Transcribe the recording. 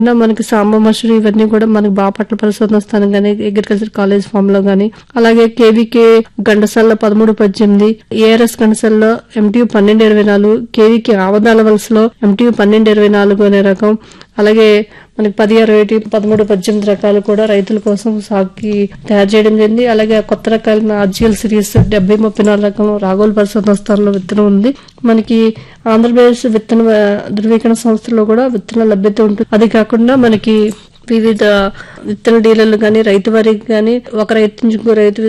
నా మనకి సాంబ మసూరి ఇవన్నీ కూడా మనకి బాపట్ల పరిశోధన స్థానం గానీ అగ్రికల్చర్ కాలేజ్ ఫామ్ లో గానీ అలాగే కేవీకే గండసాల పదమూడు పద్దెనిమిది ఏఆర్ఎస్ గండసాల్లో ఎంటీయూ పన్నెండు ఇరవై నాలుగు కేవీకే ఆవదాల వలసలో ఎంటీయూ పన్నెండు ఇరవై నాలుగు అనే రకం అలాగే మనకి పది అరవై ఒకటి పదమూడు పద్దెనిమిది రకాలు కూడా రైతుల కోసం సాగుకి తయారు చేయడం జరిగింది అలాగే ఆ కొత్త రకాలైన ఆర్జిఎల్ సిరీస్ డెబ్బై ముప్పై నాలుగు రకం రాఘోల్ పరిశోధన స్థానంలో విత్తనం ఉంది మనకి ఆంధ్రప్రదేశ్ విత్తన ఆ, ధృవీకరణ సంస్థలో కూడా విత్తన లభ్యత ఉంటుంది అది కాకుండా మనకి వివిధ విత్తన డీలర్లు కానీ రైతు వారికి కానీ ఒక రైతు నుంచి ఇంకో రైతు